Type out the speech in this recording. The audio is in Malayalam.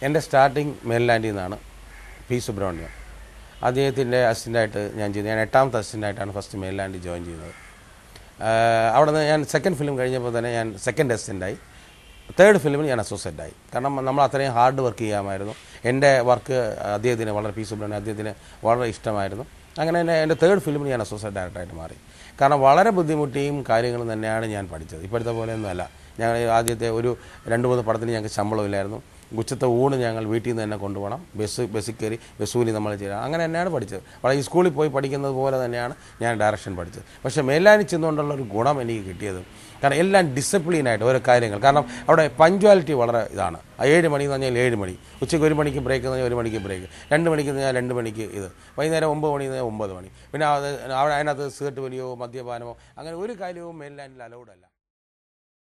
എൻ്റെ സ്റ്റാർട്ടിങ് മേൽലാൻഡിൽ നിന്നാണ് പി സുബ്രഹ്മണ്യം അദ്ദേഹത്തിൻ്റെ അസിസ്റ്റൻ്റായിട്ട് ഞാൻ ചെയ്തു ഞാൻ എട്ടാമത്തെ അസിസ്റ്റൻ്റായിട്ടാണ് ഫസ്റ്റ് മേൽലാൻഡിൽ ജോയിൻ ചെയ്തത് ആഹ് അവിടെ നിന്ന് ഞാൻ സെക്കൻഡ് ഫിലിം കഴിഞ്ഞപ്പോൾ തന്നെ ഞാൻ സെക്കൻഡ് അസിസ്റ്റൻ്റായി തേർഡ് ഫിലിമിൽ ഞാൻ അസോസിയേറ്റ് ആയി കാരണം നമ്മൾ അത്രയും ഹാർഡ് വർക്ക് ചെയ്യാമായിരുന്നു എൻ്റെ വർക്ക് അദ്ദേഹത്തിന് വളരെ പി സുബ്രഹ്മണ്യം അദ്ദേഹത്തിന് വളരെ ഇഷ്ടമായിരുന്നു അങ്ങനെ തന്നെ എൻ്റെ തേർഡ് ഫിലിമിൽ ഞാൻ അസോസിയേറ്റ് ഡയറക്ടറായിട്ട് മാറി കാരണം വളരെ ബുദ്ധിമുട്ടിയും കാര്യങ്ങളും തന്നെയാണ് ഞാൻ പഠിച്ചത് ഇപ്പോഴത്തെ പോലെയൊന്നുമല്ല ഞങ്ങൾ ആദ്യത്തെ ഒരു രണ്ട് മൂന്ന് പടത്തിന് ഞങ്ങൾക്ക് ശമ്പളമില്ലായിരുന്നു ഉച്ചത്തെ ഊണ് ഞങ്ങൾ വീട്ടിൽ നിന്ന് തന്നെ കൊണ്ടുപോകണം ബസ് ബസ്സിൽ കയറി ബസ്സൂലി നമ്മൾ ചെയ്യണം അങ്ങനെ തന്നെയാണ് പഠിച്ചത് വളരെ ഈ സ്കൂളിൽ പോയി പഠിക്കുന്നത് പോലെ തന്നെയാണ് ഞാൻ ഡയറക്ഷൻ പഠിച്ചത് പക്ഷേ മേലാനി ചെന്നുകൊണ്ടുള്ള ഒരു ഗുണം എനിക്ക് കിട്ടിയത് കാരണം എല്ലാം ഡിസിപ്ലിനായിട്ട് ഓരോ കാര്യങ്ങൾ കാരണം അവിടെ പഞ്ച്വാലിറ്റി വളരെ ഇതാണ് ആ ഏഴ് മണി എന്ന് പറഞ്ഞാൽ ഏഴ് മണി ഉച്ചയ്ക്ക് ഒരു മണിക്ക് ബ്രേക്ക് എന്ന് പറഞ്ഞാൽ ഒരു മണിക്ക് ബ്രേക്ക് രണ്ട് മണിക്ക് എന്ന് പറഞ്ഞാൽ രണ്ട് മണിക്ക് ഇത് വൈകുന്നേരം ഒമ്പത് മണി എന്ന് പറഞ്ഞാൽ ഒമ്പത് മണി പിന്നെ അത് അവിടെ അതിനകത്ത് സിഗരറ്റ് വലിയോ മദ്യപാനമോ അങ്ങനെ ഒരു കാര്യവും മേലാനിൽ അലൗഡ് അല്ല